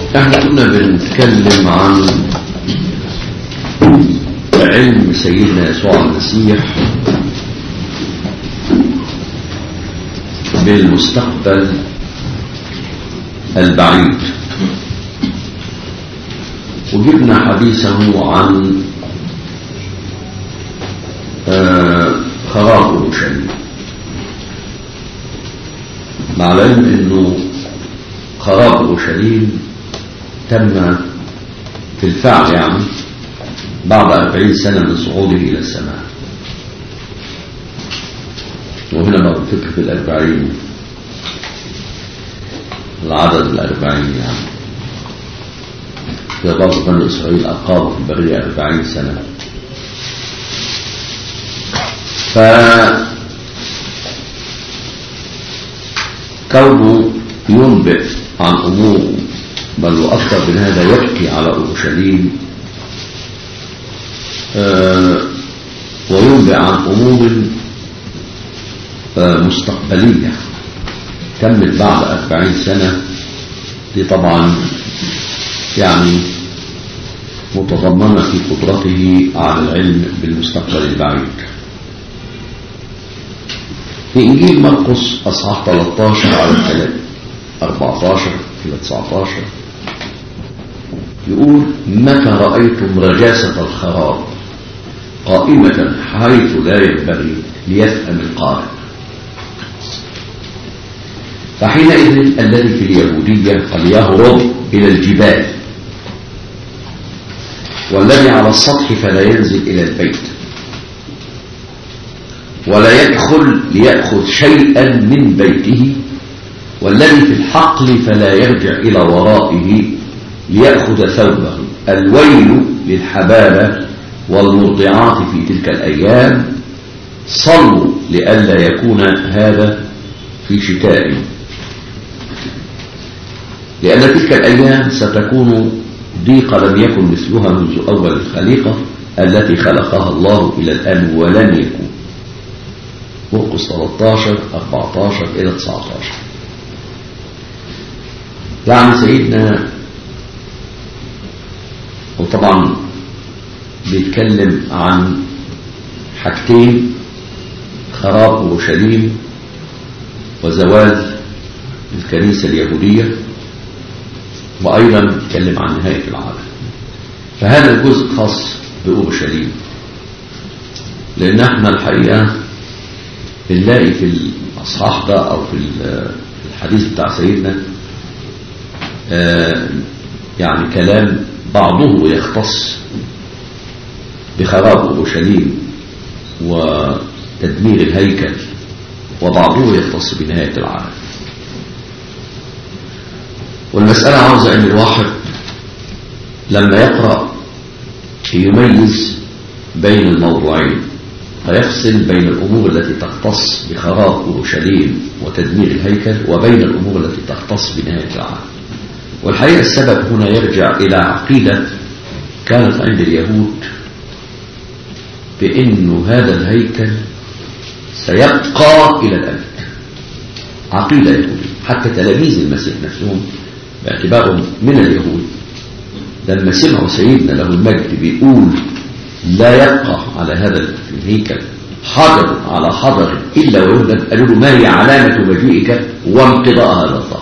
احنا كنا بنتكلم عن علم سيدنا يسوع المسيح بالمستقبل البعيد وجبنا حديثه عن آه، خراب اورشليم مع العلم انه خراب اورشليم تم في الفعل يعني بعد أربعين سنة من صعوده إلى السماء وهنا ما بفكر في الأربعين العدد الأربعين يعني في بعض بني إسرائيل أقاموا في البرية أربعين سنة ف كونه ينبئ عن أمور بل وأكثر من هذا يبكي على أورشليم آه وينبئ عن أمور آه مستقبلية تمت بعد أربعين سنة دي طبعا يعني متضمنة في قدرته على العلم بالمستقبل البعيد في إنجيل مرقس أصحاح 13 على 14 إلى 19 يقول متى رأيتم رجاسة الخراب قائمة حيث لا ينبغي ليفهم القارئ فحينئذ الذي في اليهودية فليهرب إلى الجبال والذي على السطح فلا ينزل إلى البيت ولا يدخل ليأخذ شيئا من بيته والذي في الحقل فلا يرجع إلى ورائه ليأخذ ثوبه الويل للحبابة والمرضعات في تلك الأيام صلوا لئلا يكون هذا في شتاء لأن تلك الأيام ستكون ضيقة لم يكن مثلها منذ أول الخليقة التي خلقها الله إلى الآن ولن يكون مرقس 13 14 إلى 19 يعني سيدنا وطبعا بيتكلم عن حاجتين خراب اورشليم وزوال الكنيسة اليهودية وأيضا بيتكلم عن نهاية العالم فهذا الجزء خاص بأورشليم لأن احنا الحقيقة بنلاقي في الأصحاح ده أو في الحديث بتاع سيدنا آه يعني كلام بعضه يختص بخراب اورشليم وتدمير الهيكل وبعضه يختص بنهايه العالم والمساله عاوزه ان الواحد لما يقرا يميز بين الموضوعين فيفصل بين الامور التي تختص بخراب اورشليم وتدمير الهيكل وبين الامور التي تختص بنهايه العالم والحقيقة السبب هنا يرجع إلى عقيدة كانت عند اليهود بأن هذا الهيكل سيبقى إلى الأبد عقيدة يهودية حتى تلاميذ المسيح نفسهم باعتبارهم من اليهود لما سمعوا سيدنا له المجد بيقول لا يبقى على هذا الهيكل حجر على حجر إلا ويهدم قالوا له ما هي علامة مجيئك وانقضاء هذا الظهر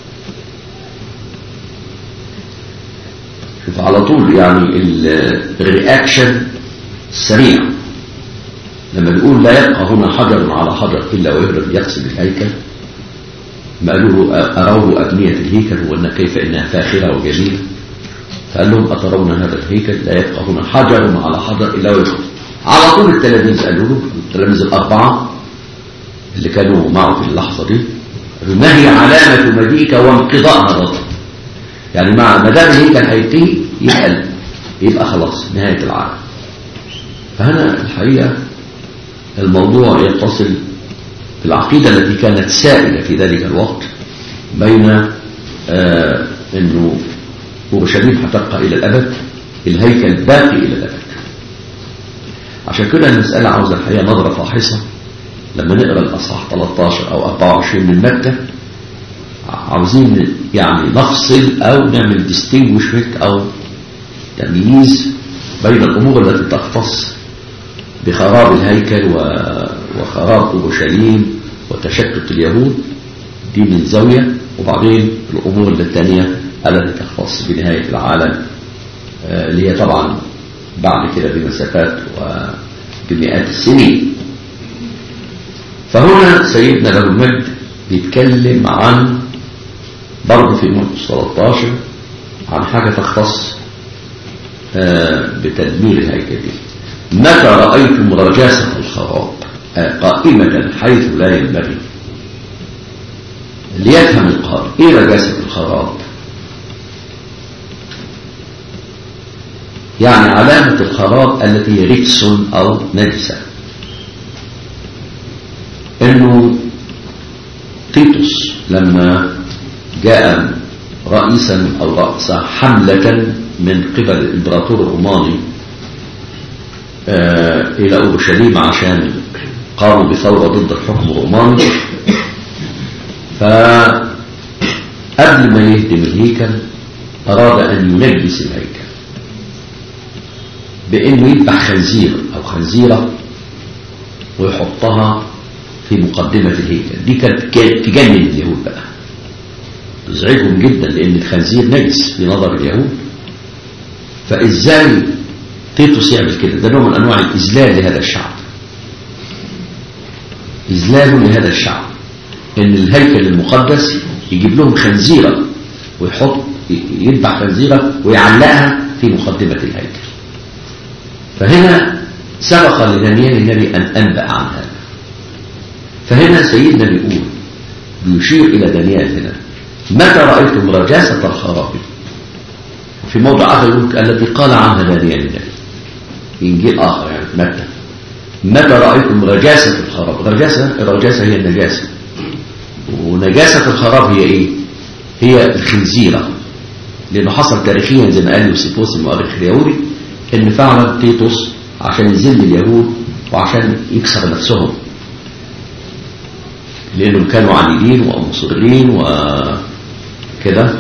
شوف على طول يعني الرياكشن سريع لما بيقول لا يبقى هنا حجر على حجر إلا ويهرب يقسم الهيكل ما قالوا أروه أبنية الهيكل وأن كيف إنها فاخرة وجميلة فقال لهم أترون هذا الهيكل لا يبقى هنا حجر على حجر إلا ويهرب على طول التلاميذ قالوا له التلاميذ الأربعة اللي كانوا معه في اللحظة دي ما هي علامة مجيئك وانقضاء هذا الظهر يعني مع ما دام الهيكل هينتهي يبقى يبقى خلاص نهاية العالم فهنا الحقيقة الموضوع يتصل بالعقيدة التي كانت سائلة في ذلك الوقت بين آه انه اورشليم هتبقى الى الابد الهيكل باقي الى الابد عشان كده المسألة عاوزة الحقيقة نظرة فاحصة لما نقرأ الأصحاح 13 أو 24 من متى عاوزين يعني نفصل او نعمل ديستنجوشمنت او تمييز بين الامور التي تختص بخراب الهيكل وخراب اورشليم وتشتت اليهود دي من زاويه وبعدين الامور الثانيه التي تختص بنهايه العالم اللي هي طبعا بعد كده بمسافات وبمئات السنين فهنا سيدنا له المجد بيتكلم عن برضه في مرقس 13 عن حاجة تختص بتدمير الهيكل دي متى رأيتم رجاسة الخراب قائمة حيث لا ينبغي ليفهم القارئ ايه رجاسة الخراب يعني علامة الخراب التي هي رجس أو نجسة انه تيتوس لما جاء رئيسا او رأس حملة من قبل الامبراطور الروماني آه الى اورشليم عشان قاموا بثورة ضد الحكم الروماني فقبل ما يهدم الهيكل اراد ان ينجس الهيكل بانه يذبح خنزير او خنزيرة ويحطها في مقدمة الهيكل دي كانت تجنن اليهود بقى تزعجهم جدا لأن الخنزير نجس في نظر اليهود فإزاي تيتوس يعمل كده ده نوع من أنواع الإذلال لهذا الشعب إذلال لهذا الشعب إن الهيكل المقدس يجيب لهم خنزيرة ويحط يذبح خنزيرة ويعلقها في مقدمة الهيكل فهنا سبق لدانيال النبي أن أنبأ عن هذا فهنا سيدنا بيقول بيشير إلى دانيال هنا متى رأيتم رجاسة الخراب في موضع آخر يقول التي قال عنها دانيال النبي في إنجيل آخر يعني متى متى رأيتم رجاسة الخراب رجاسة الرجاسة هي النجاسة ونجاسة الخراب هي إيه هي الخنزيرة لأنه حصل تاريخيا زي ما قال يوسيفوس المؤرخ اليهودي إن فعلا تيتوس عشان يذل اليهود وعشان يكسر نفسهم لأنهم كانوا عنيدين ومصرين وكده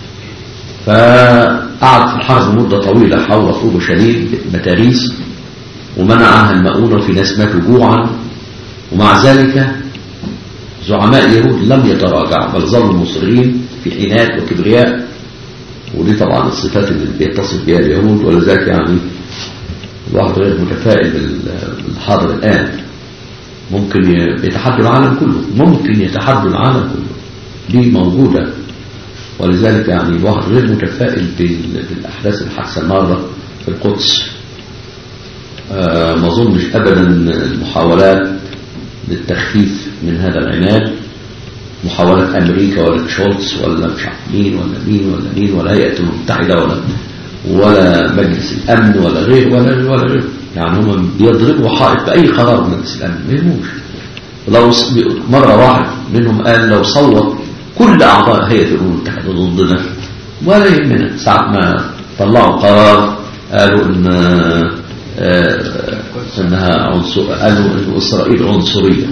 فقعد في الحرب مدة طويلة حول أورشليم متاريس ومنع عنها المؤونة وفي ناس ماتوا جوعا ومع ذلك زعماء اليهود لم يتراجعوا بل ظلوا مصرين في عناد وكبرياء ودي طبعا الصفات اللي بيتصف بها اليهود ولذلك يعني الواحد غير متفائل بالحاضر الآن ممكن يتحدى العالم كله ممكن يتحدى العالم كله دي موجودة ولذلك يعني الواحد غير متفائل بالأحداث الحادثة النهارده في القدس آه ما اظنش أبدا المحاولات للتخفيف من هذا العناد محاولات أمريكا ولا شولتز ولا مش عارف مين ولا مين ولا مين ولا هيئة المتحدة ولا ولا مجلس الأمن ولا غير ولا ولا غير يعني هم بيضربوا حائط بأي قرار من مجلس الأمن ما يهموش لو مرة واحد منهم قال لو صوت كل أعضاء هيئة الأمم المتحدة ضدنا ولا يهمنا ساعة ما طلعوا قرار قالوا إن آه إنها عنصر قالوا إن إسرائيل عنصرية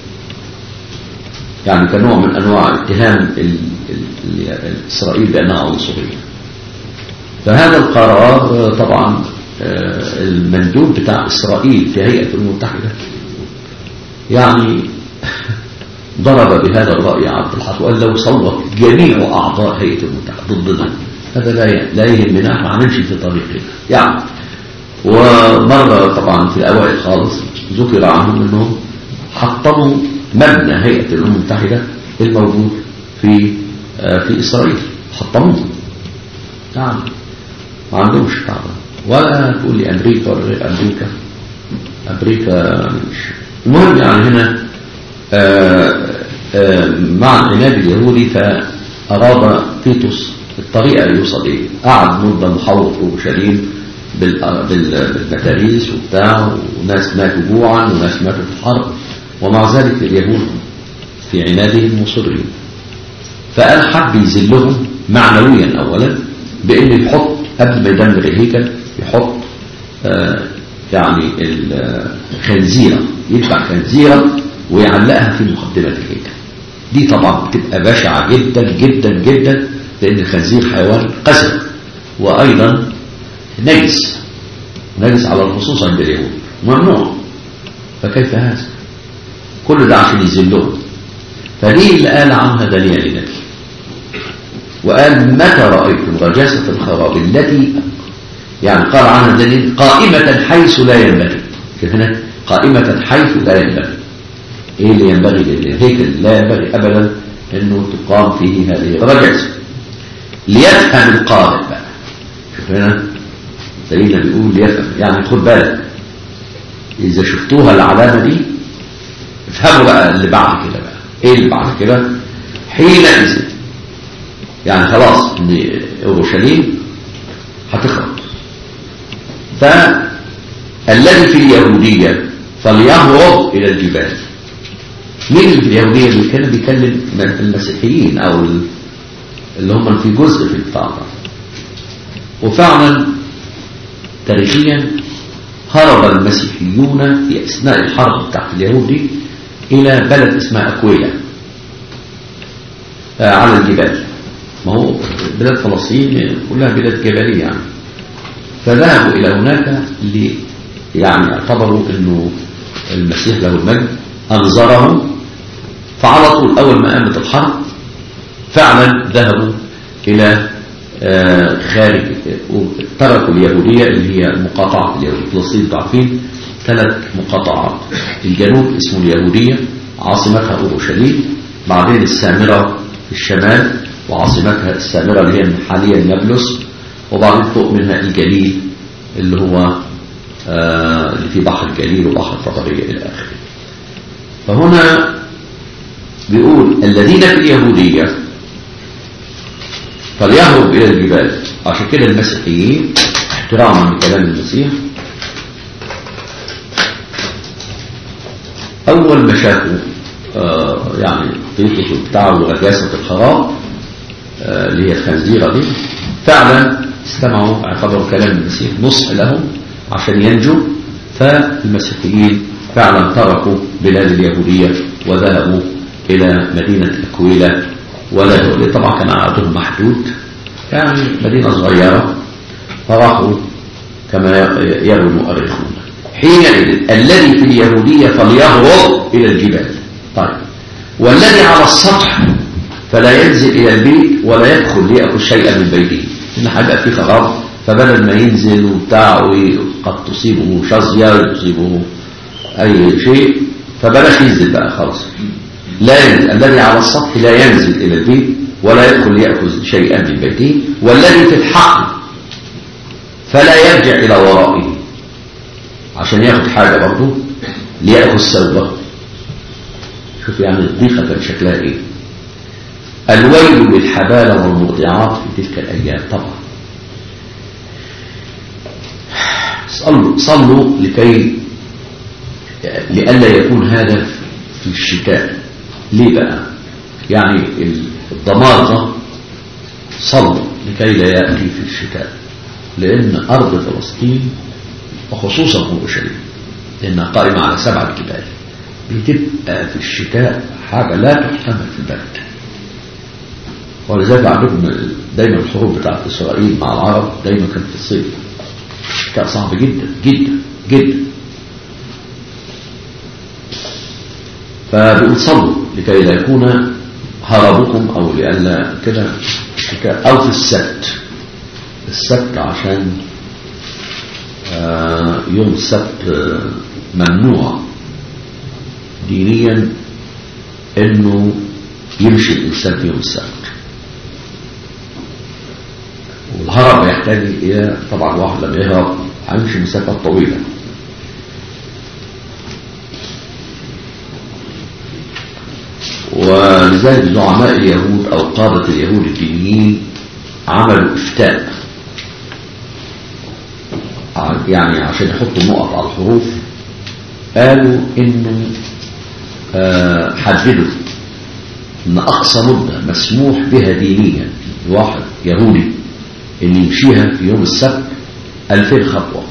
يعني كنوع من أنواع اتهام ال... ال... إسرائيل بأنها عنصرية فهذا القرار طبعا المندوب بتاع إسرائيل في هيئة الأمم المتحدة يعني ضرب بهذا الرأي عبد الحق وقال لو صوت جميع أعضاء هيئة الأمم المتحدة ضدنا هذا لا لا يهمنا احنا هنمشي في طريقنا يعني ومرة طبعا في الأوائل خالص ذكر عنهم أنهم حطموا مبنى هيئة الأمم المتحدة الموجود في في إسرائيل حطموه يعني ما عندهمش طبعا ولا تقول لي أمريكا ولا غير أمريكا أمريكا مش المهم يعني هنا آآ آآ مع العناد اليهودي فأراد تيتوس الطريقة اللي يوصل إيه قعد مدة محوط في أورشليم بالمداريس وبتاع وناس ماتوا جوعا وناس ماتوا في الحرب ومع ذلك اليهود في عنادهم مصرين فقال حب يذلهم معنويا أولا بأنه يحط قبل ما يدمر الهيكل يحط آه يعني الخنزيرة يدفع خنزيرة ويعلقها في مقدمة الهيكل دي طبعا بتبقى بشعة جدا جدا جدا لأن الخنزير حيوان قذر وأيضا نجس نجس على الخصوص عند اليهود ممنوع فكيف هذا كل ده عشان يذلهم فدي اللي قال عنها دانيال النبي وقال متى رأيتم رجاسة الخراب التي يعني قال عنها دانيال قائمة حيث لا ينبغي هنا قائمة حيث لا ينبغي ايه اللي ينبغي للهيكل لا ينبغي ابدا انه تقام فيه هذه الرجاسة ليفهم القارئ بقى شوف هنا سيدنا بيقول ليفهم يعني خد بالك اذا شفتوها العلامة دي افهموا بقى اللي بعد كده بقى ايه اللي بعد كده حينئذ يعني خلاص ان اورشليم هتخرب فالذي في اليهودية فليهرب الى الجبال مين اللي في اليهودية اللي كان بيكلم المسيحيين او اللي هم في جزء في البتاع وفعلا تاريخيا هرب المسيحيون في اثناء الحرب بتاعت اليهود دي الى بلد اسمها اكويلا آه على الجبال ما هو بلاد فلسطين كلها بلاد جبلية يعني فذهبوا إلى هناك ل يعني اعتبروا أنه المسيح له المجد أنظرهم فعلى طول أول ما قامت الحرب فعلا ذهبوا إلى آه خارج تركوا اليهودية اللي هي مقاطعة اليهود فلسطين تعرفين ثلاث مقاطعات الجنوب اسمه اليهودية عاصمتها أورشليم بعدين السامرة في الشمال وعاصمتها السامرة اللي هي حاليا نابلس وبعدين فوق منها الجليل اللي هو آه اللي في بحر الجليل وبحر طبرية إلى آخره فهنا بيقول الذين في اليهودية فليهرب إلى الجبال عشان كده المسيحيين احتراما لكلام المسيح أول ما شافوا آه يعني طريقة بتاعه وغجاسة الخراب آه اللي هي الخنزيرة دي فعلا استمعوا اعتبروا كلام المسيح نصح لهم عشان ينجوا فالمسيحيين فعلا تركوا بلاد اليهودية وذهبوا إلى مدينة أكويلة ولا طبعا كان عددهم محدود يعني مدينة صغيرة فراحوا كما يروي المؤرخون حينئذ الذي في اليهودية فليهرب إلى الجبال طيب والذي على السطح فلا ينزل إلى البيت ولا يدخل ليأكل شيئا من بيته إن هيبقى في خراب فبدل ما ينزل وبتاع قد تصيبه شظية يصيبه أي شيء فبلاش ينزل بقى خلاص لا ينزل الذي على السطح لا ينزل إلى البيت ولا يدخل ليأكل شيئا من بيته والذي في الحقل فلا يرجع إلى ورائه عشان ياخد حاجة برضه ليأخذ ثوبه شوف يعني الضيقة كان شكلها ايه الويل للحبالة والمرضعات في تلك الأيام طبعا صلوا, صلوا لكي لئلا يكون هذا في الشتاء ليه بقى يعني الدمار ده صلوا لكي لا يأتي في الشتاء لأن أرض فلسطين وخصوصا اورشليم لانها قائمه على سبعه جبال بتبقى في الشتاء حاجه لا تحتمل في البرد ولذلك عندكم دايما الحروب بتاعت اسرائيل مع العرب دايما كانت في الصيف الشتاء صعب جدا جدا جدا فبيقول صلوا لكي لا يكون هربكم او لئلا كده الشتاء او في السبت السبت عشان يوم السبت ممنوع دينيا انه يمشي الانسان في يوم السبت والهرب يحتاج الى طبعا واحد لما يهرب هيمشي مسافات طويله ولذلك زعماء اليهود او قاده اليهود الدينيين عملوا افتاء يعني عشان يحطوا نقط على الحروف قالوا انه آه حددوا ان اقصى مدة مسموح بها دينيا لواحد يهودي ان يمشيها في يوم السبت 2000 خطوة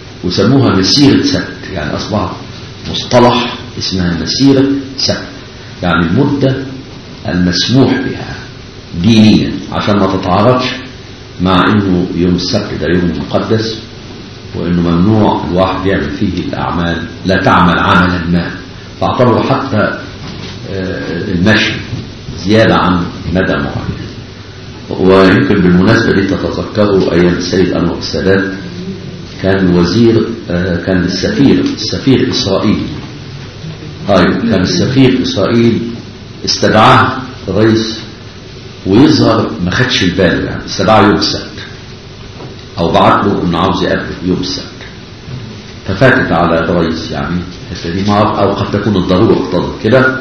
وسموها مسيرة سبت يعني اصبح مصطلح اسمها مسيرة سبت يعني المدة المسموح بها دينيا عشان ما تتعارضش مع انه يوم السبت ده يوم مقدس وانه ممنوع الواحد يعمل فيه الاعمال لا تعمل عملا ما فاعتبروا حتى المشي زيادة عن مدى معين ويمكن بالمناسبة دي تتذكروا أيام السيد أنور السادات كان وزير كان السفير السفير إسرائيل أيوة كان السفير إسرائيل استدعاه الرئيس ويظهر ما خدش البال يعني استدعاه يوم السبت أو بعت له إنه عاوز يقابله يوم السبت ففاتت على الرئيس يعني الحته دي ما أو قد تكون الضرورة اقتضت كده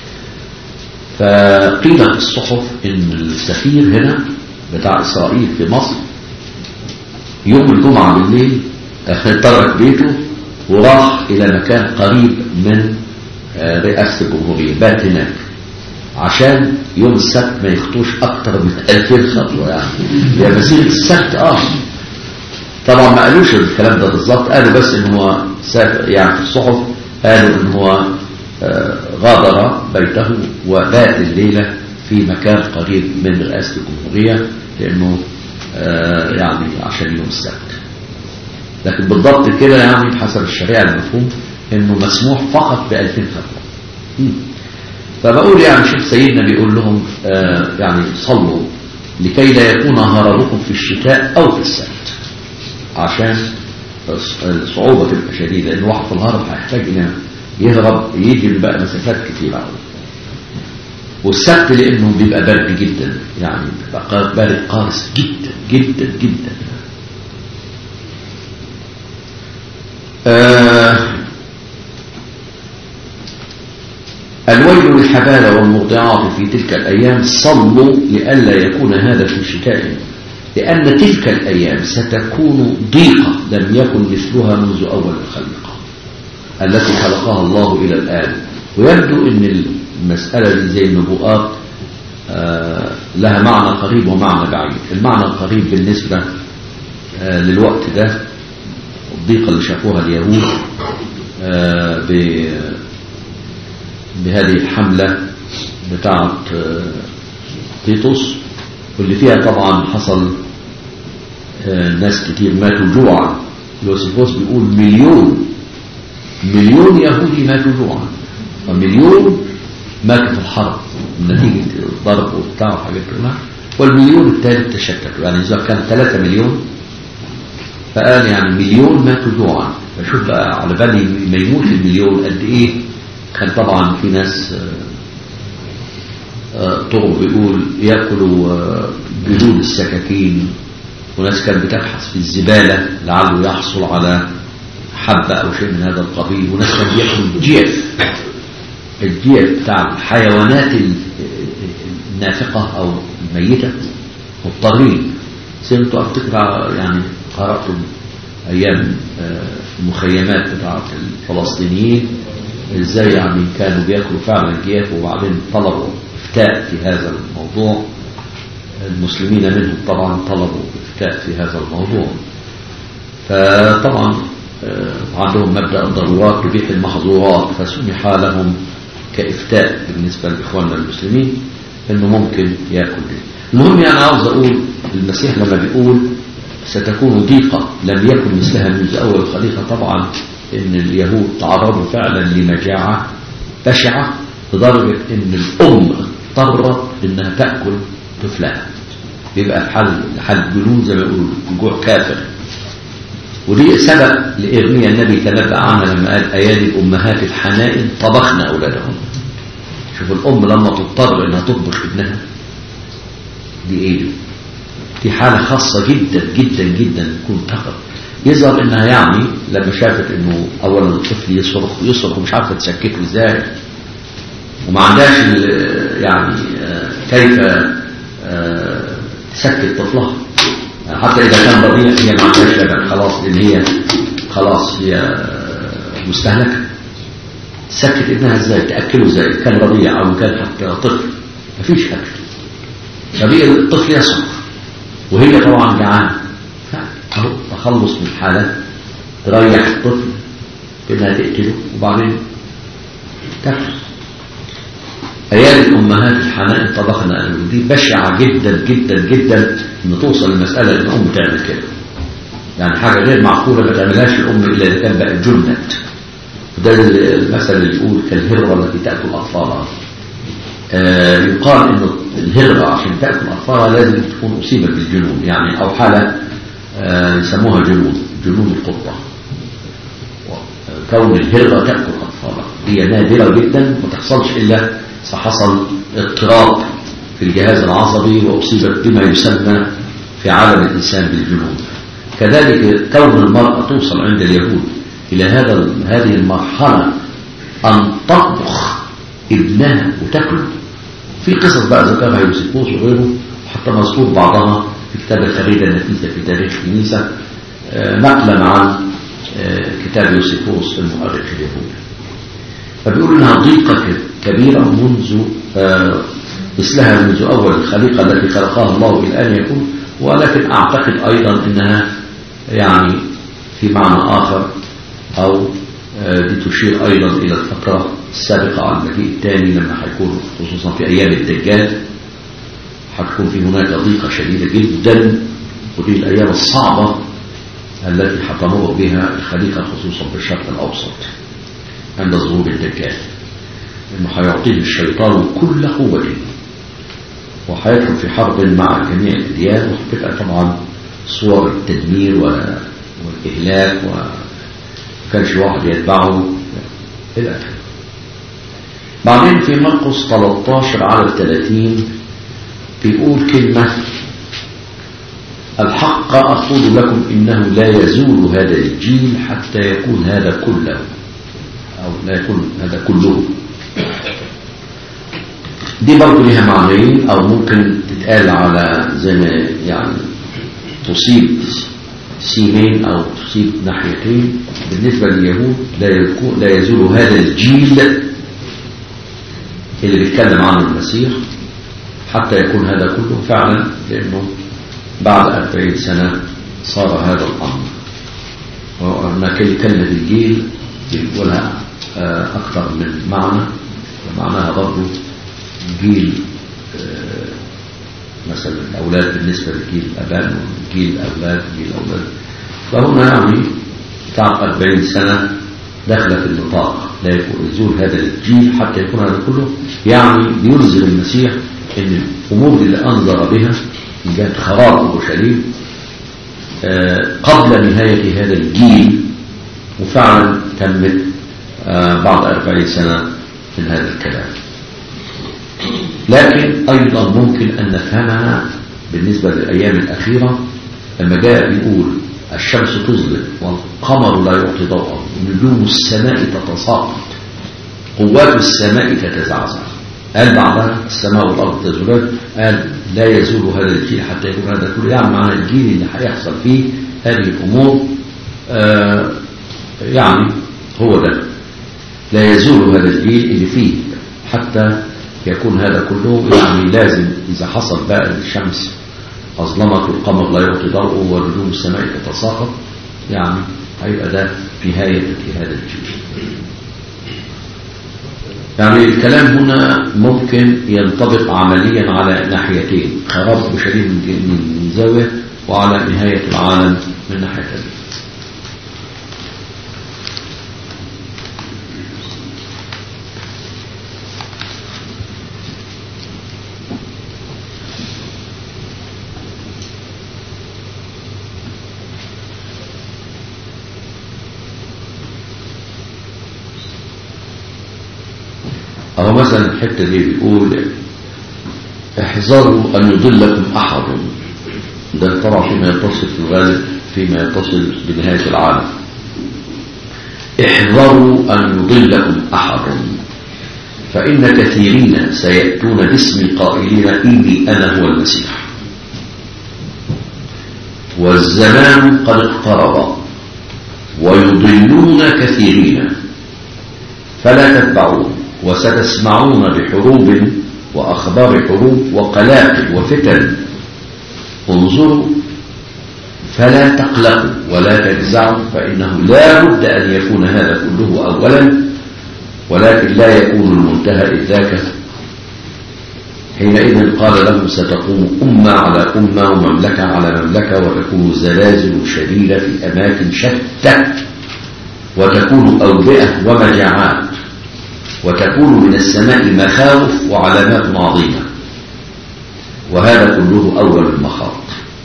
فقيل في الصحف ان السفير هنا بتاع اسرائيل في مصر يوم الجمعة بالليل ترك بيته وراح الى مكان قريب من رئاسة الجمهورية بات هناك عشان يوم السبت ما يخطوش اكتر من 2000 خطوة يعني يا مسيرة السبت اه طبعا ما قالوش الكلام ده بالظبط قالوا بس ان هو سافر يعني في الصحف قالوا ان هو غادر بيته وبات الليلة في مكان قريب من رئاسة الجمهورية لأنه يعني عشان يوم السبت لكن بالضبط كده يعني حسب الشريعة المفهوم انه مسموح فقط ب 2000 خطوة فبقول يعني شوف سيدنا بيقول لهم يعني صلوا لكي لا يكون هربكم في الشتاء او في السبت عشان الصعوبة تبقى شديدة لان الواحد في الهرب هيحتاج انه يهرب يجي بقى مسافات كتيرة قوي والسبت لانه بيبقى برد جدا يعني بيبقى بارد قارس جدا جدا جدا آه الويل للحبالة والمرضعات في تلك الأيام صلوا لئلا يكون هذا في شتاء لأن تلك الأيام ستكون ضيقة لم يكن مثلها منذ أول الخليقة التي خلقها الله إلى الآن ويبدو أن المسألة دي زي النبوءات آه لها معنى قريب ومعنى بعيد المعنى القريب بالنسبة آه للوقت ده الضيقة اللي شافوها اليهود آه بهذه الحملة بتاعة تيتوس واللي فيها طبعا حصل ناس كتير ماتوا جوعا يوسفوس بيقول مليون مليون يهودي ماتوا جوعا ومليون ماتوا في الحرب نتيجة ضرب وبتاع وحاجات كده والمليون الثالث تشتتوا يعني إذا كان 3 مليون فقال يعني مليون ماتوا جوعا فشوف بقى على بالي ما يموت المليون قد إيه كان طبعا في ناس طرق بيقول يأكلوا جلود السكاكين وناس كانت بتبحث في الزبالة لعله يحصل على حبة أو شيء من هذا القبيل وناس كانوا بياكلوا الجيف الجيف بتاع الحيوانات النافقة أو الميتة مضطرين سنتوا أفتكر يعني قرأتم أيام المخيمات بتاعت الفلسطينيين ازاي يعني كانوا بياكلوا فعلا الجيف وبعدين طلبوا افتاء في هذا الموضوع المسلمين منهم طبعا طلبوا افتاء في هذا الموضوع فطبعا عندهم مبدأ الضرورات تبيح المحظورات فسمح لهم كإفتاء بالنسبة لإخواننا المسلمين انه ممكن ياكل دي المهم يعني عاوز اقول المسيح لما بيقول ستكون ضيقة لم يكن مثلها منذ أول الخليقة طبعا ان اليهود تعرضوا فعلا لمجاعة بشعة لدرجة ان الام اضطرت انها تأكل طفلها بيبقى الحل حل جنون زي ما يقولوا جوع كافر ودي سبب لإرميا النبي تنبأ عنها لما قال أيادي الأمهات الحنائن طبخن أولادهم شوف الأم لما تضطر إنها تطبخ ابنها دي إيه دي؟ دي حالة خاصة جدا جدا جدا تكون تخر يظهر إنها يعني لما شافت إنه أولا الطفل يصرخ ويصرخ ومش عارفة تسكته إزاي وما عندهاش يعني كيف تسكت طفلها حتى إذا كان رضيع هي ما عندهاش لبن خلاص لأن هي خلاص هي مستهلكة تسكت ابنها ازاي تأكله ازاي كان رضيع أو كان حتى طفل مفيش أكل طبيعي الطفل يصرخ وهي طبعا جعانة أهو تخلص من حالة تريح الطفل بأنها تقتله وبعدين تاكله أيام الأمهات الحنائن طبخنا أنا ودي بشعة جدا جدا جدا إن توصل المسألة إن الأم تعمل كده يعني حاجة غير معقولة ما تعملهاش الأم إلا إذا كان بقى جنت وده المثل اللي يقول كالهرة التي تأكل أطفالها آه يقال إنه الهرة عشان تأكل أطفالها لازم تكون أصيبت بالجنون يعني أو حالة آه يسموها جنون جنون القطة كون الهرة تأكل أطفالها هي نادرة جدا ما تحصلش إلا فحصل اضطراب في الجهاز العصبي وأصيبت بما يسمى في عالم الإنسان بالجنون كذلك كون المرأة توصل عند اليهود إلى هذا هذه المرحلة أن تطبخ ابنها وتاكله في قصص بقى ذكرها يوسفوس وغيره حتى مذكور بعضها في كتاب الخريدة النفيسة في تاريخ الكنيسة نقلا عن كتاب يوسفوس المؤرخ اليهودي فبيقول انها ضيقة كبيرة منذ مثلها منذ أول الخليقة التي خلقها الله إلى أن يكون ولكن أعتقد أيضا أنها يعني في معنى آخر أو دي تشير أيضا إلى الفترة السابقة على المجيء الثاني لما حيكون خصوصا في أيام الدجال حتكون في هناك ضيقة شديدة جدا ودي الأيام الصعبة التي حتمر بها الخليقة خصوصا في الشرق الأوسط عند ظهور الدجال انه هيعطيه الشيطان كل قوته وهيدخل في حرب مع جميع الاديان وهتبقى طبعا صور التدمير والاهلاك وكانش واحد يتبعه الى اخره بعدين في مرقس 13 على 30 بيقول كلمة الحق أقول لكم إنه لا يزول هذا الجيل حتى يكون هذا كله أو لا يكون هذا كله دي برضه ليها معنيين أو ممكن تتقال على زي ما يعني تصيب سيمين أو تصيب ناحيتين بالنسبة لليهود لا, يكون لا يزول هذا الجيل اللي بيتكلم عنه المسيح حتى يكون هذا كله فعلا لأنه بعد أربعين سنة صار هذا الأمر وهناك كلمة الجيل ولها أكثر من معنى ومعناها برضه جيل مثلا الأولاد بالنسبة لجيل الأبان وجيل الأولاد جيل الأولاد فهنا يعني بتاع 40 سنة داخلة في النطاق لا يكون يزول هذا الجيل حتى يكون هذا كله يعني بيلزم المسيح ان الأمور اللي أنظر بها من جهة خراب أورشليم قبل نهاية هذا الجيل وفعلا تمت بعد أربعين سنة من هذا الكلام لكن أيضا ممكن أن نفهمها بالنسبة للأيام الأخيرة لما جاء يقول الشمس تظلم والقمر لا يعطي ضوءا ونجوم السماء تتساقط قوات السماء تتزعزع قال بعدها السماء والأرض تزولان قال لا يزول هذا الجيل حتى يكون هذا كله يعني معنى الجيل اللي هيحصل فيه هذه الأمور آه يعني هو ده لا يزول هذا الجيل اللي فيه حتى يكون هذا كله يعني لازم إذا حصل بقى الشمس أظلمت والقمر لا يعطي ضوءه ونجوم السماء تتساقط يعني هيبقى ده نهاية هذا الجيل يعني الكلام هنا ممكن ينطبق عمليا على ناحيتين خراب شديد من زاوية وعلى نهاية العالم من ناحية ثانية أو مثلا الحتة دي بيقول احذروا أن يضلكم أحد ده طبعا فيما يتصل في الغالب فيما يتصل بنهاية العالم احذروا أن يضلكم أحد فإن كثيرين سيأتون باسم قائلين إني أنا هو المسيح والزمان قد اقترب ويضلون كثيرين فلا تتبعون وستسمعون بحروب وأخبار حروب وقلاقل وفتن انظروا فلا تقلقوا ولا تجزعوا فإنه لا بد أن يكون هذا كله أولا ولكن لا يكون المنتهى إذ ذاك حينئذ قال له ستقوم أمة على أمة ومملكة على مملكة وتكون زلازل شديدة في أماكن شتى وتكون أوبئة ومجاعات وتكون من السماء مخاوف وعلامات عظيمة وهذا كله أول المخاط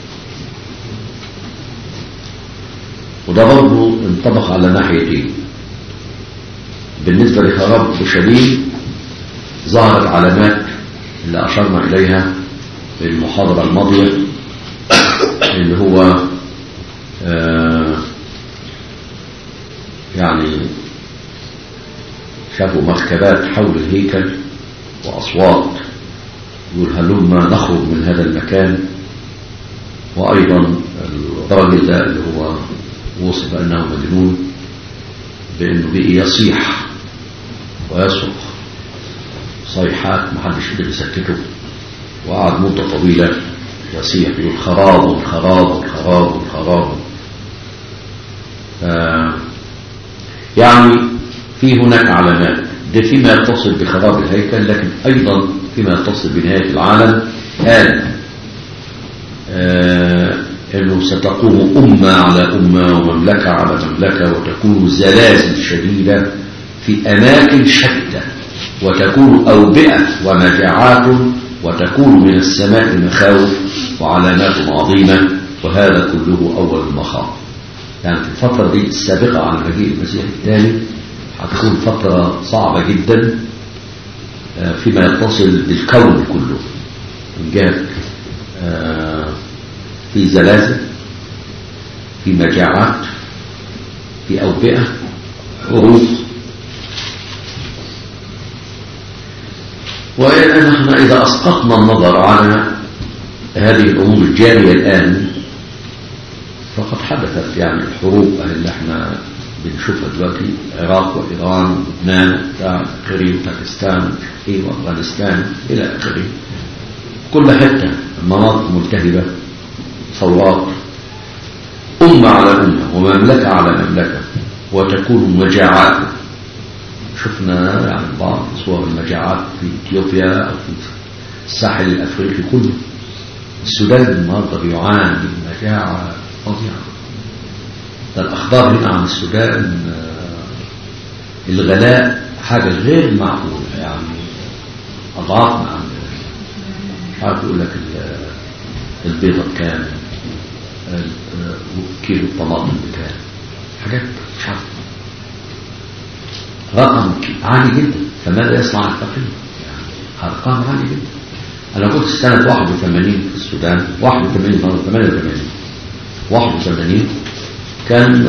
وده برضه انطبق على ناحيتين بالنسبة لخراب أورشليم ظهرت علامات اللي أشرنا إليها في المحاضرة الماضية اللي هو آه يعني شافوا مركبات حول الهيكل وأصوات يقول هلما نخرج من هذا المكان وأيضا الراجل ده اللي هو وصف أنه مجنون بأنه بقي يصيح ويصرخ صيحات محدش قدر يسكته وقعد مدة طويلة يصيح يقول خراب خراب خراب خراب آه يعني في هناك علامات ده فيما يتصل بخراب الهيكل لكن أيضا فيما يتصل بنهاية العالم قال آه أنه ستقوم أمة على أمة ومملكة على مملكة وتكون زلازل شديدة في أماكن شتى وتكون أوبئة ومجاعات وتكون من السماء مخاوف وعلامات عظيمة وهذا كله أول المخاوف يعني في الفترة دي السابقة عن مجيء المسيح الثاني هتكون فترة صعبة جدا فيما يتصل بالكون كله من جهة في زلازل في مجاعات في أوبئة حروب ونحن إذا أسقطنا النظر على هذه الأمور الجارية الآن فقد حدثت يعني الحروب اللي احنا بنشوفها دلوقتي العراق وإيران ولبنان وبتاع آخره وباكستان وأفغانستان إلى آخره كل حتة مناطق ملتهبة ثورات أمة على أمة ومملكة على مملكة وتكون مجاعات شفنا يعني بعض صور المجاعات في إثيوبيا أو في الساحل الأفريقي كله السودان النهارده بيعاني من مجاعة فظيعة ده الأخبار هنا عن السودان الغلاء حاجة غير معقولة يعني أضعاف ما عندنا مش عارف يقول لك البيضة بكام كيلو الطماطم بكام حاجات مش عارف رقم عالي جدا فماذا يصنع الفقير يعني أرقام عالية جدا أنا كنت سنة 81 في السودان 81 88 81 كان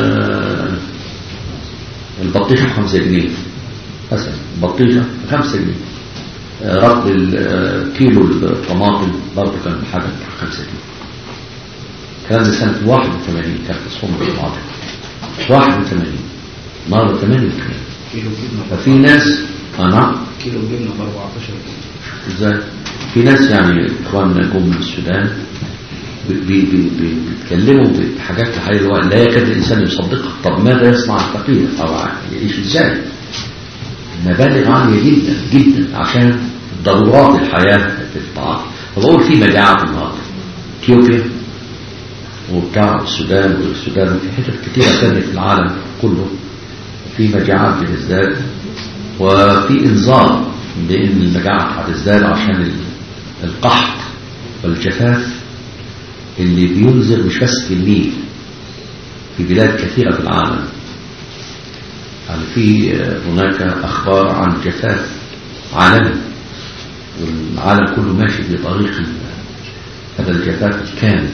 البطيخة 5 جنيه مثلا البطيخة 5 جنيه رطل كيلو الطماطم برضه كان بحاجة 5 جنيه كان سنة 81 كانت الصوم بالطماطم 81 مرة 88 كيلو جبنة ففي ناس أنا كيلو جبنة ب 14 جنيه ازاي في ناس يعني اخواننا جم من السودان بي بي بي بيتكلموا بحاجات الحقيقة لا يكاد الانسان يصدقها طب ماذا يصنع الفقير او يعيش ازاي مبالغ عاليه جدا جدا عشان ضرورات الحياه في الطعام فبقول في مجاعه النهارده اثيوبيا وبتاع السودان والسودان وفي حتت كتيره ثانيه في العالم كله في مجاعات بتزداد وفي انذار بان المجاعه هتزداد عشان القحط والجفاف اللي بينزل مش بس في النيل في بلاد كثيرة في العالم يعني في هناك أخبار عن جفاف عالمي والعالم كله ماشي في طريق هذا الجفاف الكامل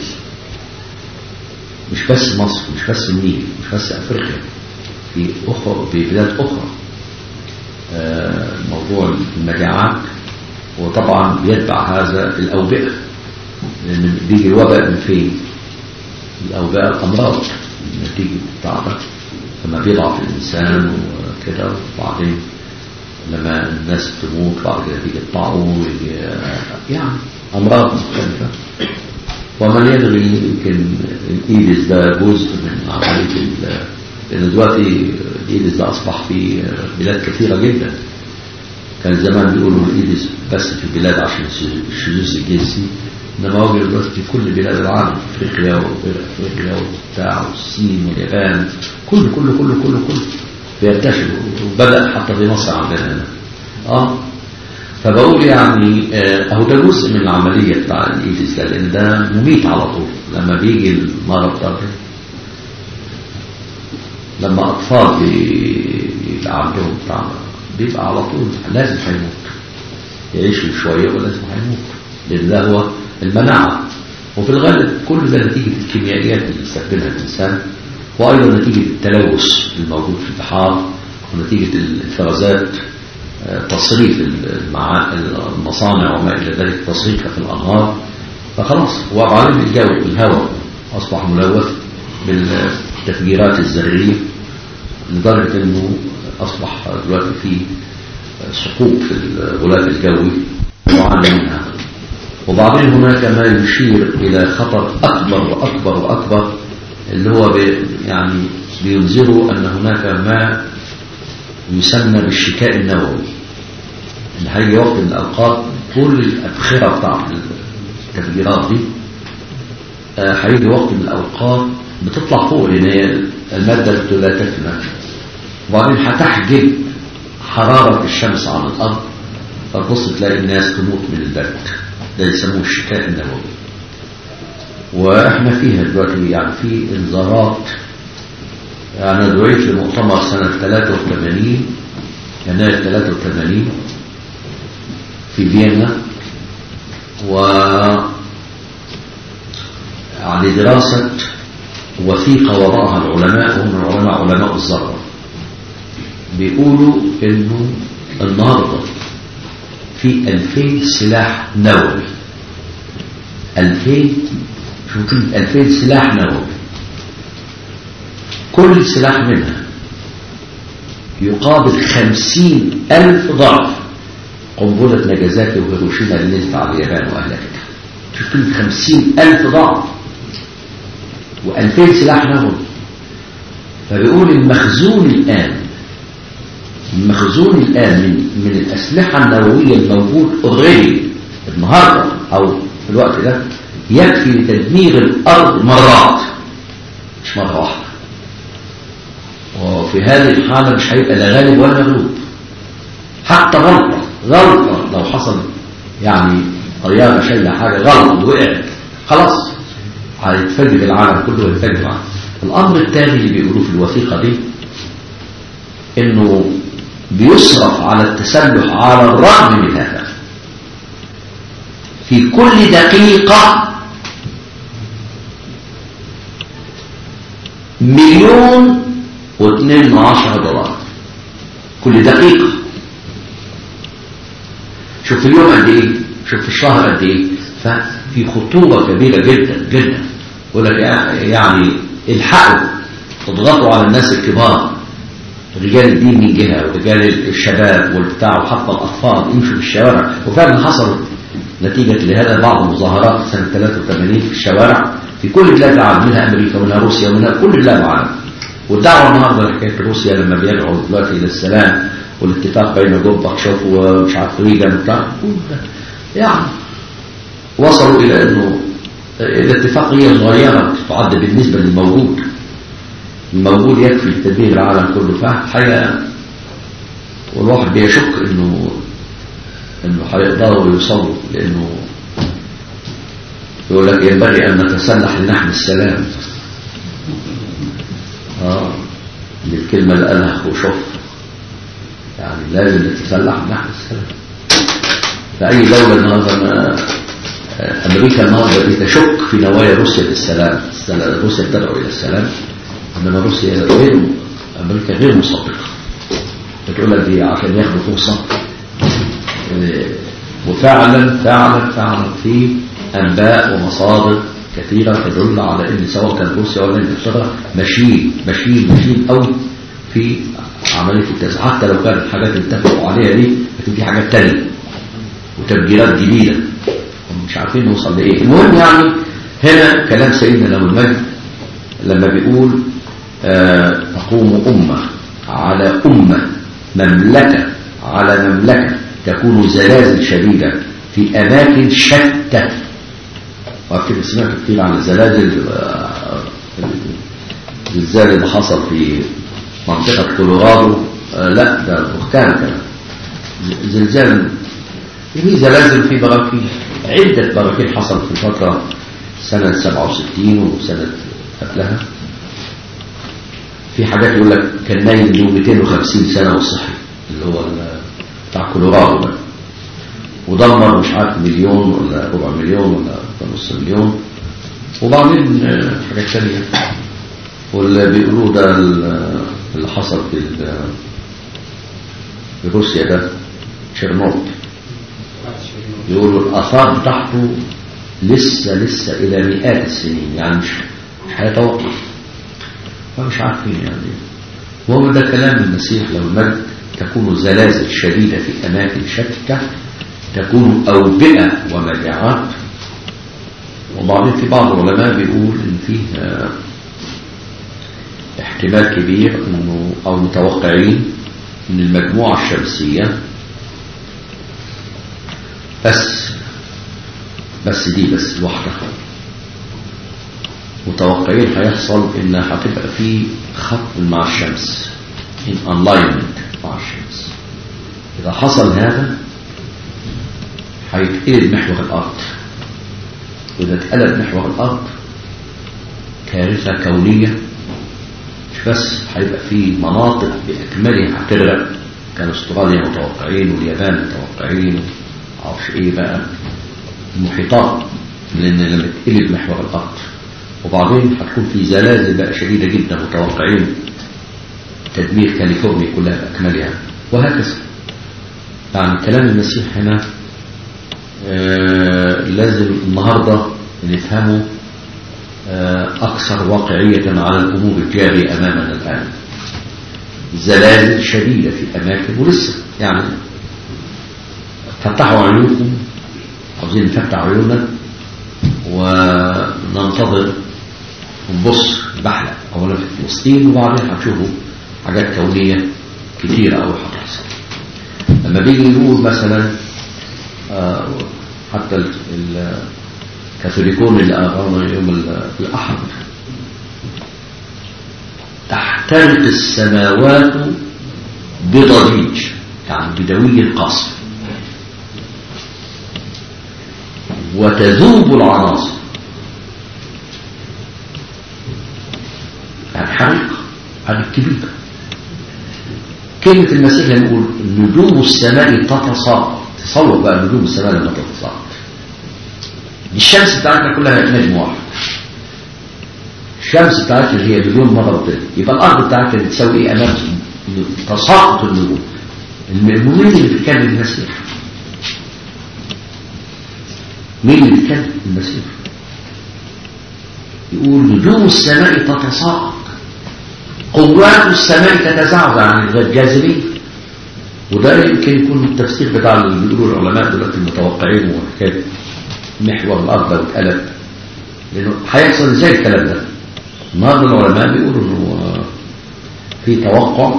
مش بس مصر مش بس النيل مش بس أفريقيا في أخرى في بلاد أخرى موضوع المجاعات وطبعا بيتبع هذا الأوبئة لأن بيجي الوباء من فين؟ الأوبئة الأمراض النتيجة بتاعتها لما بيضعف الإنسان وكده وبعدين لما الناس تموت بعد كده تيجي الطاعون يعني أمراض مختلفة ومن يدري يمكن الإيدز ده جزء من عملية لأن دلوقتي الإيدز ده أصبح في بلاد كثيرة جدا كان زمان بيقولوا الايدز بس في البلاد عشان الشذوذ الجنسي انما هو دلوقتي في كل بلاد العالم افريقيا وافريقيا وبتاع والصين واليابان كل كل كل كل كل بينتشر وبدا حتى في مصر عندنا هنا اه فبقول يعني آه، اهو ده جزء من العمليه بتاع الايدز ده لان ده مميت على طول لما بيجي المرض ده لما اطفال بي- بيبقى عندهم بتاع بيبقى على طول لازم هيموت يعيشوا شويه ولازم هيموت لان ده هو المناعه وفي الغالب كل ده نتيجه الكيميائيات اللي بيستخدمها الانسان وايضا نتيجه التلوث الموجود في البحار ونتيجه الافرازات آه، تصريف المعا- المصانع وما الى ذلك تصريفها في الانهار فخلاص وبعدين الجو الهواء اصبح ملوث بالتفجيرات الذريه لدرجه انه اصبح دلوقتي في سقوط في الغلاف الجوي يعاني منها وبعدين هناك ما يشير الى خطر اكبر واكبر واكبر اللي هو بي يعني بينذروا ان هناك ما يسمى بالشتاء النووي ان هيجي وقت من الاوقات كل الابخره بتاعت التفجيرات دي آه، هيجي وقت من الاوقات بتطلع فوق لان هي الماده لا تفنى وبعدين هتحجب حراره الشمس عن الارض فتبص تلاقي الناس تموت من البرد ده يسموه الشتاء النووي واحنا فيها دلوقتي يعني في انذارات انا دعيت لمؤتمر سنه 83 يناير 83 في فيينا و يعني دراسة وثيقة وضعها العلماء وهم العلماء علماء الذرة بيقولوا انه النهاردة في 2000 سلاح نووي 2000 شو كلمة 2000 سلاح نووي كل سلاح منها يقابل خمسين ألف ضعف قنبلة ناجازاكي وهيروشيما اللي نزلت على اليابان وأهلكتها شوف كلمة خمسين ألف ضعف وألفين سلاح نووي فبيقول المخزون الآن المخزون الآن من, من الأسلحة النووية الموجود اوريدي النهاردة أو في الوقت ده يكفي لتدمير الأرض مرات مش مرة واحدة وفي هذه الحالة مش هيبقى لا غالب ولا مغلوب حتى غلطة غلطة لو حصل يعني طيارة شايلة حاجة غلط وقعت خلاص هيتفجر العالم كله ويتفجر العالم الأمر الثاني اللي بيقولوه في الوثيقة دي إنه بيصرف على التسلح على الرغم من هذا في كل دقيقة مليون واثنين من عشرة دولار كل دقيقة شوف في اليوم قد ايه شوف في الشهر قد ايه ففي خطورة كبيرة جدا جدا يقول لك يعني الحقوا تضغطوا على الناس الكبار رجال الدين من جهة ورجال الشباب والبتاع وحتى الأطفال يمشوا في الشوارع وفعلا حصلت نتيجة لهذا بعض المظاهرات سنة 83 في الشوارع في كل بلاد العالم منها أمريكا ومنها روسيا ومنها كل بلاد العالم والدعوة النهارده لحكاية روسيا لما بيدعوا دلوقتي إلى السلام والاتفاق بين جورباتشوف ومش عارف ريجان وبتاع كل ده يعني وصلوا إلى أنه الاتفاقية صغيرة تعد بالنسبة للموجود الموجود يكفي لتدمير العالم كله فالحقيقة والواحد بيشك انه انه هيقدروا يوصلوا لانه يقول لك ينبغي ان نتسلح لنحن السلام اه دي الكلمة اللي قالها خوشوف يعني لازم نتسلح لنحن السلام فأي دولة النهارده أمريكا النهارده بتشك في نوايا روسيا للسلام روسيا تدعو إلى السلام انما روسيا غير امريكا غير مصدقه بتقول لك دي عشان ياخدوا فرصه وفعلا فعلا فعلا في انباء ومصادر كثيره تدل على ان سواء كان روسيا ولا انجلترا ماشيين ماشيين ماشيين قوي في عمليه التسعير حتى لو كانت الحاجات اللي اتفقوا عليها دي لكن في حاجات ثانيه وتفجيرات جديده مش عارفين نوصل لايه المهم يعني هنا كلام سيدنا له المجد لما بيقول آه تقوم أمة على أمة مملكة على مملكة تكون زلازل شديدة في أماكن شتى وأكتب سمعت كتير عن الزلازل آه، الزلزال اللي حصل في منطقة كولورادو آه، لا ده بهتان كمان ز- زلزال في زلازل في براكين عدة براكين حصلت في الفترة سنة 67 وسنة قبلها في حاجات يقول لك كان نايم له 250 سنة وصحي اللي هو ال- بتاع كولورادو ده ودمر مش عارف مليون ولا ربع مليون ولا نص مليون وبعدين آه، حاجات تانية واللي بيقولوه ده ال- اللي حصل في ال- في روسيا ده تشيرنوبل يقولوا الآثار بتاعته لسه لسه إلى مئات السنين يعني مش مش هيتوقف فمش عارفين يعني وهو ده كلام المسيح لو المجد تكون زلازل شديدة في أماكن شتى تكون أوبئة ومجاعات وبعدين في بعض العلماء بيقول إن فيه آه، احتمال كبير إنه أو متوقعين إن المجموعة الشمسية بس بس دي بس لوحدها متوقعين هيحصل ان هتبقى في خط مع الشمس in alignment مع الشمس اذا حصل هذا هيتقلب محور الارض واذا اتقلب محور الارض كارثه كونيه مش بس هيبقى في مناطق باكملها هتغرق كان استراليا متوقعين واليابان متوقعين معرفش ايه بقى المحيطات لان لما تقلب محور الارض وبعدين هتكون في زلازل بقى شديده جدا متوقعين تدمير كاليفورنيا كلها باكملها وهكذا يعني كلام المسيح هنا آه لازم النهارده نفهمه آه اكثر واقعيه على الامور الجاريه امامنا الان زلازل شديده في اماكن ولسه يعني فتحوا عيونكم عاوزين نفتح عيوننا وننتظر ونبص بحلق اولا في فلسطين وبعدين هتشوفوا حاجات كونيه كتيره قوي هتحصل لما بيجي نقول مثلا آه، حتى ال- ال- الكاثوليكون اللي اقاموا يوم ال- الاحد تحترق السماوات بضجيج يعني بدوي القصر وتذوب العناصر يعني حريقة حريقة كبيرة كلمة المسيح لما يقول نجوم السماء تتساقط تصور بقى نجوم السماء لما تتساقط الشمس بتاعتنا كلها نجم واحد الشمس بتاعتنا هي مليون مرة وتلت يبقى الأرض بتاعتنا بتساوي إيه أمام تساقط النجوم المؤمنين اللي بيتكلم المسيح مين اللي بيتكلم المسيح يقول نجوم السماء تتساقط قوات السماء تتزعزع عن الجاذبية وده يمكن يكون التفسير بتاع اللي بيقولوا العلماء دلوقتي المتوقعين وحكايه محور الارض لو اتقلب لانه هيحصل ازاي الكلام ده؟ النهارده العلماء بيقولوا انه آه، في توقع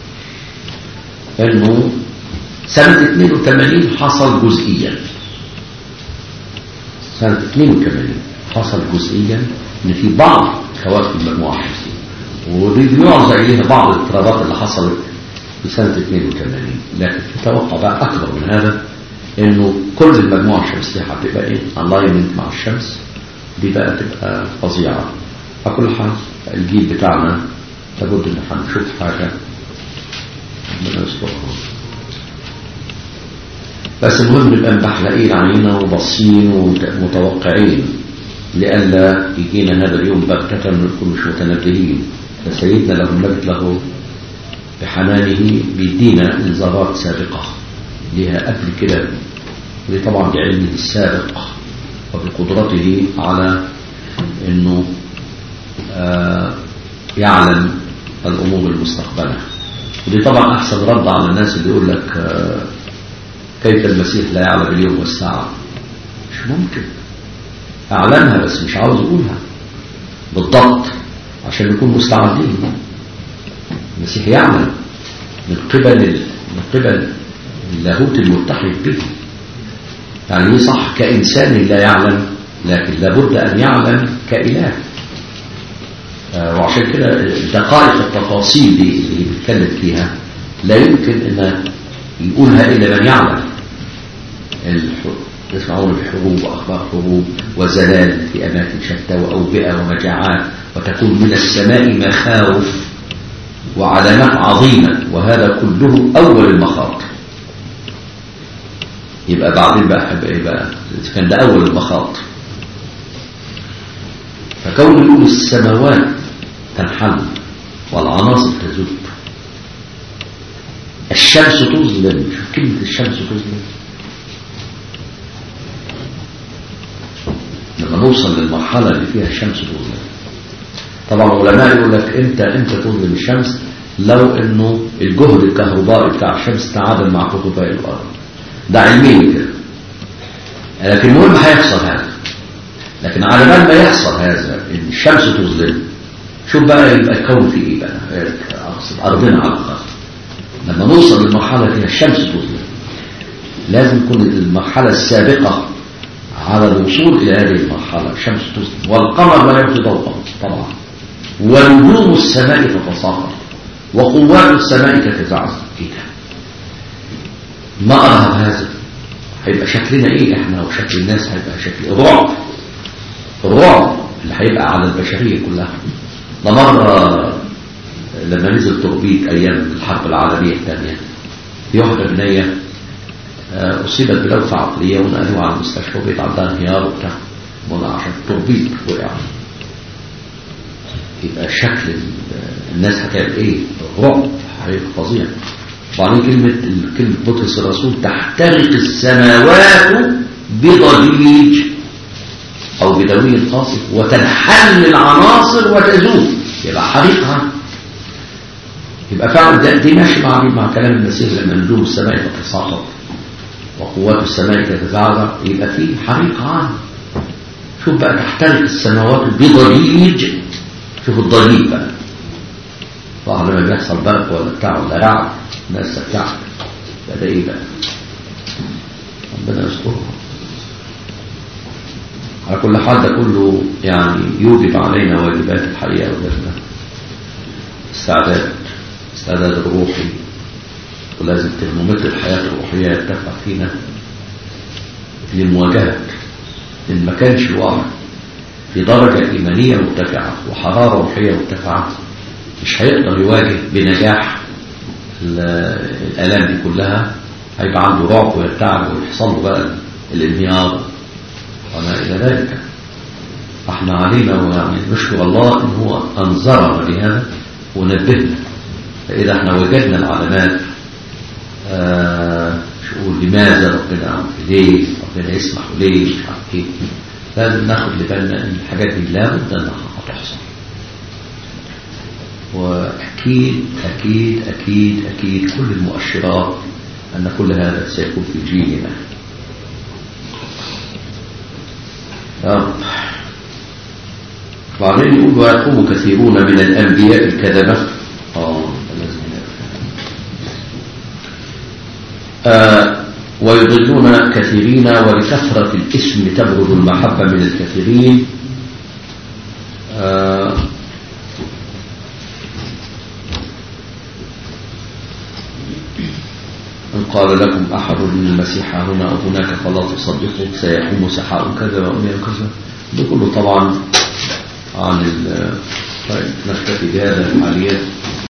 انه سنة 82 حصل جزئيا سنة 82 حصل جزئيا ان في بعض كواكب المجموعة الشمسية ودي بيعرض اليها بعض الاضطرابات اللي حصلت في سنة 82 لكن في توقع بقى اكبر من هذا انه كل المجموعة الشمسية هتبقى ايه الاينمنت مع الشمس دي بقى تبقى فظيعة على كل حال الجيل بتاعنا لابد ان هنشوف حاجة ربنا يسترها بس المهم نبقى مبحلقين علينا وباصين ومتوقعين لئلا يجينا هذا اليوم بغتة نكون مش متنبهين فسيدنا له المجد له بحنانه بيدينا انذارات سابقة لها قبل كده ودي طبعا بعلمه السابق وبقدرته على انه آه يعلم الامور المستقبلة ودي طبعا احسن رد على الناس اللي يقول لك آه كيف المسيح لا يعلم اليوم والساعة مش ممكن أعلمها بس مش عاوز أقولها بالضبط عشان نكون مستعدين المسيح يعلم من قبل من قبل اللاهوت المتحد به يعني إيه صح كإنسان لا يعلم لكن لابد أن يعلم كإله آه، وعشان كده دقائق التفاصيل دي اللي بيتكلم فيها لا يمكن أن يقولها إلا من يعلم الح- يسمعون الحروب وأخبار حروب وزلال في أماكن شتى وأوبئة ومجاعات وتكون من السماء مخاوف وعلامات عظيمة وهذا كله أول المخاطر يبقى بعدين بقى هيبقى ايه بقى إذا كان ده أول المخاطر فكون يقول السماوات تنحل والعناصر تذوب الشمس تظلم شوف كلمة الشمس تظلم لما نوصل للمرحلة اللي فيها الشمس تظلم طبعا العلماء يقول لك انت انت تظلم الشمس لو انه الجهد الكهربائي بتاع الشمس تعادل مع كهرباء الارض ده علميا كده لكن المهم هيحصل هذا لكن على بال ما يحصل هذا ان الشمس تظلم شوف بقى يبقى الكون في ايه بقى اقصد ارضنا على الارض لما نوصل للمرحله فيها الشمس تظلم لازم تكون المرحله السابقه على الوصول الى هذه المرحله الشمس تظلم والقمر لا يعطي ضوءه طبعا ونجوم السماء تتساقط وقوات السماء تتزعزع ايه ده ما ارهب هذا هيبقى شكلنا ايه احنا وشكل الناس هيبقى شكل رعب الرعب اللي هيبقى على البشريه كلها ده مره لما نزل توربيت ايام الحرب العالميه الثانيه في واحده بنيه آه، اصيبت بلوثه عقليه ونقلوها على المستشفى وبقت عندها انهيار وبتاع وضع عشان التوربيت وقع يبقى شكل ال- الناس هتعمل ايه رعب هيبقى فظيع وبعدين كلمة كلمة بطرس الرسول تحترق السماوات بضجيج أو بدوي قاصف وتنحل العناصر وتذوب يبقى حريقها يبقى فعلا ده دي ماشي مع مع كلام المسيح لما نجوم السماء تتساقط وقوات السماء تتزعزع يبقى في حريق عام شوف بقى تحترق السماوات بضجيج شوف الضجيج بقى طبعا لما بيحصل برق ولا بتاع ولا رعد الناس بتاعك ده ايه بقى ربنا يسترها على كل حال ده كله يعني يوجب علينا واجبات الحياة وجبنا استعداد استعداد الروحي ولازم ترمومتر الحياة الروحية يرتفع فينا للمواجهة إن ما كانش واحد في درجة إيمانية مرتفعة وحرارة روحية مرتفعة مش هيقدر يواجه بنجاح ال- الآلام دي كلها هيبقى عنده رعب ويرتعب ويحصل له بقى الانهيار وما إلى ذلك احنا علينا ويعني نشكر الله ان هو انذرنا بهذا ونبهنا فاذا احنا وجدنا العلامات آه مش نقول لماذا ربنا عمل ليه ربنا يسمح ليه مش عارف ايه لازم ناخد لبالنا ان الحاجات دي لابد انها هتحصل واكيد اكيد اكيد اكيد كل المؤشرات ان كل هذا سيكون في جيلنا يا رب بعدين يقول ويقوم كثيرون من الأنبياء الكذبة آه ده لازم نعرف. آه ويضلون كثيرين ولكثرة الاسم تبرز المحبة من الكثيرين آه إن قال لكم أحد من المسيح هنا أو هناك فلا تصدقوا سيحوم سحاء كذا وأمير كذا ده كله طبعا عن ال طيب نكتفي بهذا الحاليات